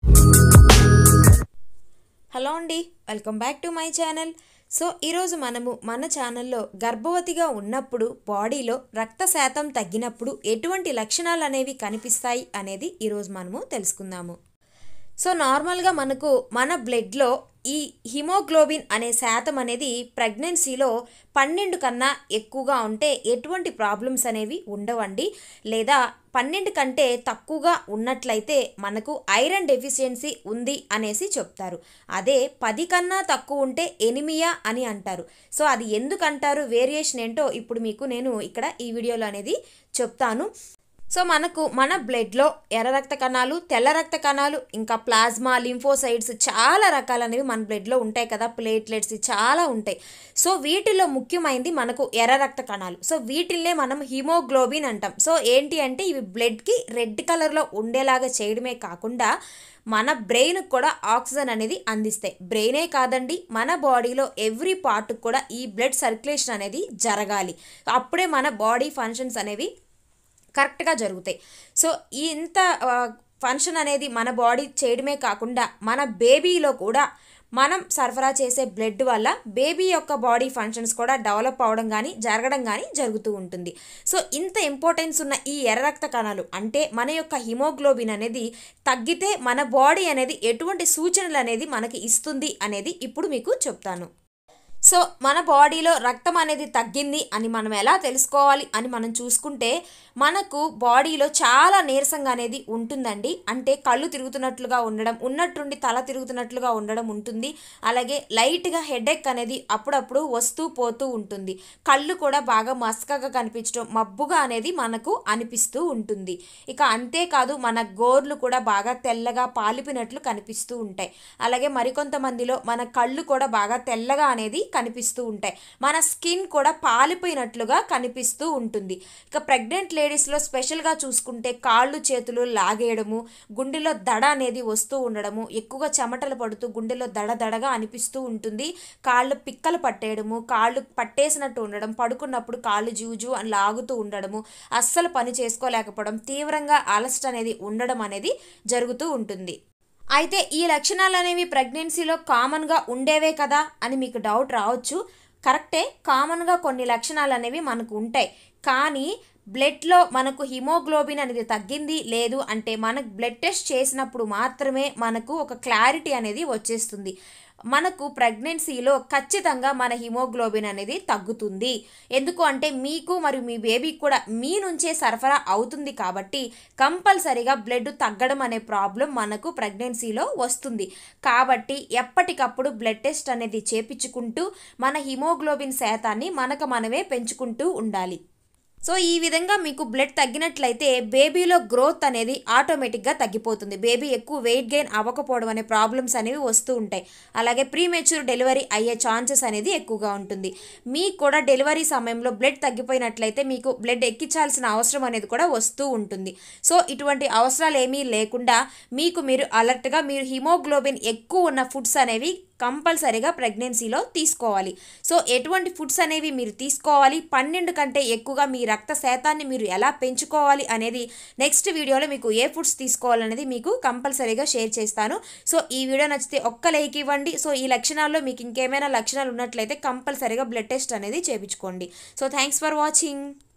hello అండి welcome back to my channel so ఈరోజు మనము మన ఛానల్లో గర్భవతిగా ఉన్నప్పుడు బాడీలో రక్త శాతం తగ్గినప్పుడు ఎటువంటి లక్షణాలు అనేవి కనిపిస్తాయి అనేది ఈరోజు మనము తెలుసుకుందాము సో నార్మల్గా మనకు మన బ్లడ్లో ఈ హిమోగ్లోబిన్ అనే శాతం అనేది ప్రెగ్నెన్సీలో పన్నెండు కన్నా ఎక్కువగా ఉంటే ఎటువంటి ప్రాబ్లమ్స్ అనేవి ఉండవండి లేదా పన్నెండు కంటే తక్కువగా ఉన్నట్లయితే మనకు ఐరన్ డెఫిషియన్సీ ఉంది అనేసి చెప్తారు అదే పది కన్నా తక్కువ ఉంటే ఎనిమియా అని అంటారు సో అది ఎందుకు అంటారు వేరియేషన్ ఏంటో ఇప్పుడు మీకు నేను ఇక్కడ ఈ వీడియోలో అనేది చెప్తాను సో మనకు మన బ్లడ్లో ఎర్ర రక్త కణాలు తెల్ల రక్త కణాలు ఇంకా ప్లాజ్మా లింఫోసైడ్స్ చాలా రకాలనేవి మన బ్లడ్లో ఉంటాయి కదా ప్లేట్లెట్స్ చాలా ఉంటాయి సో వీటిలో ముఖ్యమైనది మనకు ఎర్ర రక్త కణాలు సో వీటిల్నే మనం హిమోగ్లోబిన్ అంటాం సో ఏంటి అంటే ఇవి బ్లడ్కి రెడ్ కలర్లో ఉండేలాగా చేయడమే కాకుండా మన బ్రెయిన్కి కూడా ఆక్సిజన్ అనేది అందిస్తాయి బ్రెయినే కాదండి మన బాడీలో ఎవ్రీ పార్ట్కి కూడా ఈ బ్లడ్ సర్క్యులేషన్ అనేది జరగాలి అప్పుడే మన బాడీ ఫంక్షన్స్ అనేవి కరెక్ట్గా జరుగుతాయి సో ఈ ఇంత ఆ, ఫంక్షన్ అనేది మన బాడీ చేయడమే కాకుండా మన బేబీలో కూడా మనం సరఫరా చేసే బ్లడ్ వల్ల బేబీ యొక్క బాడీ ఫంక్షన్స్ కూడా డెవలప్ అవడం కానీ జరగడం కానీ జరుగుతూ ఉంటుంది సో ఇంత ఇంపార్టెన్స్ ఉన్న ఈ ఎర్ర రక్త కణాలు అంటే మన యొక్క హిమోగ్లోబిన్ అనేది తగ్గితే మన బాడీ అనేది ఎటువంటి సూచనలు అనేది మనకి ఇస్తుంది అనేది ఇప్పుడు మీకు చెప్తాను సో మన బాడీలో రక్తం అనేది తగ్గింది అని మనం ఎలా తెలుసుకోవాలి అని మనం చూసుకుంటే మనకు బాడీలో చాలా నీరసంగా అనేది ఉంటుందండి అంటే కళ్ళు తిరుగుతున్నట్లుగా ఉండడం ఉన్నట్టుండి తల తిరుగుతున్నట్లుగా ఉండడం ఉంటుంది అలాగే లైట్గా హెడేక్ అనేది అప్పుడప్పుడు వస్తూ పోతూ ఉంటుంది కళ్ళు కూడా బాగా మసకగా కనిపించడం మబ్బుగా అనేది మనకు అనిపిస్తూ ఉంటుంది ఇక అంతేకాదు మన గోర్లు కూడా బాగా తెల్లగా పాలిపినట్లు కనిపిస్తూ ఉంటాయి అలాగే మరికొంతమందిలో మన కళ్ళు కూడా బాగా తెల్లగా అనేది కనిపిస్తూ ఉంటాయి మన స్కిన్ కూడా పాలిపోయినట్లుగా కనిపిస్తూ ఉంటుంది ఇక ప్రెగ్నెంట్ లేడీస్లో స్పెషల్గా చూసుకుంటే కాళ్ళు చేతులు లాగేయడము గుండెలో దడ అనేది వస్తూ ఉండడము ఎక్కువగా చెమటలు పడుతూ గుండెలో దడ దడగా అనిపిస్తూ ఉంటుంది కాళ్ళు పిక్కలు పట్టేయడము కాళ్ళు పట్టేసినట్టు ఉండడం పడుకున్నప్పుడు కాళ్ళు జూజు అని లాగుతూ ఉండడము అస్సలు పని చేసుకోలేకపోవడం తీవ్రంగా అలసట అనేది ఉండడం అనేది జరుగుతూ ఉంటుంది అయితే ఈ లక్షణాలు అనేవి ప్రెగ్నెన్సీలో కామన్గా ఉండేవే కదా అని మీకు డౌట్ రావచ్చు కరెక్టే కామన్గా కొన్ని లక్షణాలు అనేవి మనకు ఉంటాయి కానీ బ్లడ్లో మనకు హిమోగ్లోబిన్ అనేది తగ్గింది లేదు అంటే మనకు బ్లడ్ టెస్ట్ చేసినప్పుడు మాత్రమే మనకు ఒక క్లారిటీ అనేది వచ్చేస్తుంది మనకు ప్రెగ్నెన్సీలో ఖచ్చితంగా మన హిమోగ్లోబిన్ అనేది తగ్గుతుంది ఎందుకు అంటే మీకు మరియు మీ బేబీకి కూడా మీ నుంచే సరఫరా అవుతుంది కాబట్టి కంపల్సరీగా బ్లడ్ తగ్గడం అనే ప్రాబ్లం మనకు ప్రెగ్నెన్సీలో వస్తుంది కాబట్టి ఎప్పటికప్పుడు బ్లడ్ టెస్ట్ అనేది చేపించుకుంటూ మన హిమోగ్లోబిన్ శాతాన్ని మనకు మనమే పెంచుకుంటూ ఉండాలి సో ఈ విధంగా మీకు బ్లడ్ తగ్గినట్లయితే బేబీలో గ్రోత్ అనేది ఆటోమేటిక్గా తగ్గిపోతుంది బేబీ ఎక్కువ వెయిట్ గెయిన్ అవ్వకపోవడం అనే ప్రాబ్లమ్స్ అనేవి వస్తూ ఉంటాయి అలాగే ప్రీమెచ్యూర్ డెలివరీ అయ్యే ఛాన్సెస్ అనేది ఎక్కువగా ఉంటుంది మీకు కూడా డెలివరీ సమయంలో బ్లడ్ తగ్గిపోయినట్లయితే మీకు బ్లడ్ ఎక్కించాల్సిన అవసరం అనేది కూడా వస్తూ ఉంటుంది సో ఇటువంటి అవసరాలు ఏమీ లేకుండా మీకు మీరు అలర్ట్గా మీరు హిమోగ్లోబిన్ ఎక్కువ ఉన్న ఫుడ్స్ అనేవి కంపల్సరీగా ప్రెగ్నెన్సీలో తీసుకోవాలి సో ఎటువంటి ఫుడ్స్ అనేవి మీరు తీసుకోవాలి పన్నెండు కంటే ఎక్కువగా మీ రక్త శాతాన్ని మీరు ఎలా పెంచుకోవాలి అనేది నెక్స్ట్ వీడియోలో మీకు ఏ ఫుడ్స్ తీసుకోవాలనేది మీకు కంపల్సరీగా షేర్ చేస్తాను సో ఈ వీడియో నచ్చితే ఒక్క లైక్ ఇవ్వండి సో ఈ లక్షణాల్లో మీకు ఇంకేమైనా లక్షణాలు ఉన్నట్లయితే కంపల్సరీగా బ్లడ్ టెస్ట్ అనేది చేయించుకోండి సో థ్యాంక్స్ ఫర్ వాచింగ్